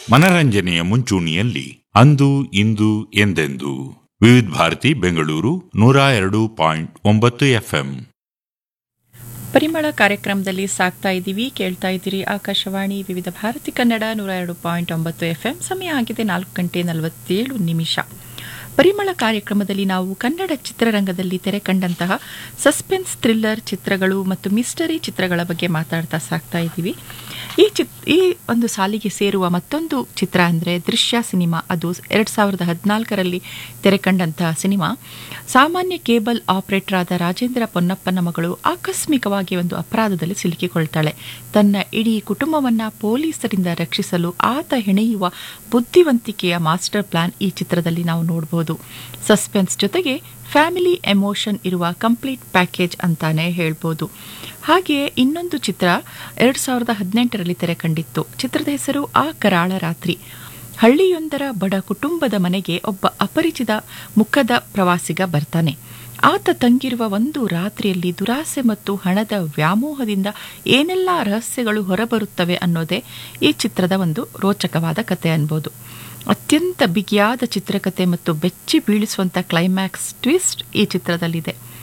ಮನರಂಜನೆಯ ಮುಂಚೂಣಿಯಲ್ಲಿ ಅಂದು ಇಂದು ಎಂದೆಂದು ವಿವಿಧ ಭಾರತಿ ಬೆಂಗಳೂರು ನೂರ ಎರಡು ಪಾಯಿಂಟ್ ಒಂಬತ್ತು ಎಫ್ಎಂ ಪರಿಮಳ ಕಾರ್ಯಕ್ರಮದಲ್ಲಿ ಸಾಕ್ತಾ ಇದ್ದೀವಿ ಕೇಳ್ತಾ ಇದ್ದೀರಿ ಆಕಾಶವಾಣಿ ವಿವಿಧ ಭಾರತಿ ಕನ್ನಡ ನೂರ ಎರಡು ಪಾಯಿಂಟ್ ಒಂಬತ್ತು ಎಫ್ ಎಂ ಸಮಯ ಆಗಿದೆ ನಾಲ್ಕು ಗಂಟೆ ನಲವತ್ತೇಳು ನಿಮಿಷ ಪರಿಮಳ ಕಾರ್ಯಕ್ರಮದಲ್ಲಿ ನಾವು ಕನ್ನಡ ಚಿತ್ರರಂಗದಲ್ಲಿ ತೆರೆ ಕಂಡಂತಹ ಸಸ್ಪೆನ್ಸ್ ಥ್ರಿಲ್ಲರ್ ಚಿತ್ರಗಳು ಮತ್ತು ಮಿಸ್ಟರಿ ಚಿತ್ರಗಳ ಬಗ್ಗೆ ಮಾತಾಡ್ತಾ ಸಾಕ್ತಾ ಇದ್ದೀವಿ ಈ ಚಿತ್ ಈ ಒಂದು ಸಾಲಿಗೆ ಸೇರುವ ಮತ್ತೊಂದು ಚಿತ್ರ ಅಂದರೆ ದೃಶ್ಯ ಸಿನಿಮಾ ಅದು ಎರಡು ಸಾವಿರದ ಹದಿನಾಲ್ಕರಲ್ಲಿ ತೆರೆ ಕಂಡಂತಹ ಸಿನಿಮಾ ಸಾಮಾನ್ಯ ಕೇಬಲ್ ಆಪರೇಟರ್ ಆದ ರಾಜೇಂದ್ರ ಪೊನ್ನಪ್ಪನ ಮಗಳು ಆಕಸ್ಮಿಕವಾಗಿ ಒಂದು ಅಪರಾಧದಲ್ಲಿ ಸಿಲುಕಿಕೊಳ್ತಾಳೆ ತನ್ನ ಇಡೀ ಕುಟುಂಬವನ್ನ ಪೊಲೀಸರಿಂದ ರಕ್ಷಿಸಲು ಆತ ಹೆಣೆಯುವ ಬುದ್ಧಿವಂತಿಕೆಯ ಮಾಸ್ಟರ್ ಪ್ಲಾನ್ ಈ ಚಿತ್ರದಲ್ಲಿ ನಾವು ನೋಡಬಹುದು ಸಸ್ಪೆನ್ಸ್ ಜೊತೆಗೆ ಫ್ಯಾಮಿಲಿ ಎಮೋಷನ್ ಇರುವ ಕಂಪ್ಲೀಟ್ ಪ್ಯಾಕೇಜ್ ಅಂತಾನೆ ಹೇಳ್ಬೋದು ಹಾಗೆಯೇ ಇನ್ನೊಂದು ಚಿತ್ರ ಎರಡು ಸಾವಿರದ ಹದಿನೆಂಟರಲ್ಲಿ ತೆರೆ ಕಂಡಿತ್ತು ಚಿತ್ರದ ಹೆಸರು ಆ ಕರಾಳ ರಾತ್ರಿ ಹಳ್ಳಿಯೊಂದರ ಬಡ ಕುಟುಂಬದ ಮನೆಗೆ ಒಬ್ಬ ಅಪರಿಚಿತ ಮುಖದ ಪ್ರವಾಸಿಗ ಬರ್ತಾನೆ ಆತ ತಂಗಿರುವ ಒಂದು ರಾತ್ರಿಯಲ್ಲಿ ದುರಾಸೆ ಮತ್ತು ಹಣದ ವ್ಯಾಮೋಹದಿಂದ ಏನೆಲ್ಲ ರಹಸ್ಯಗಳು ಹೊರಬರುತ್ತವೆ ಅನ್ನೋದೇ ಈ ಚಿತ್ರದ ಒಂದು ರೋಚಕವಾದ ಕತೆ ಅನ್ಬೋದು ಅತ್ಯಂತ ಬಿಗಿಯಾದ ಚಿತ್ರಕಥೆ ಮತ್ತು ಬೆಚ್ಚಿ ಬೀಳಿಸುವಂಥ ಕ್ಲೈಮ್ಯಾಕ್ಸ್ ಟ್ವಿಸ್ಟ್ ಈ ಚಿತ್ರದಲ್ಲಿದೆ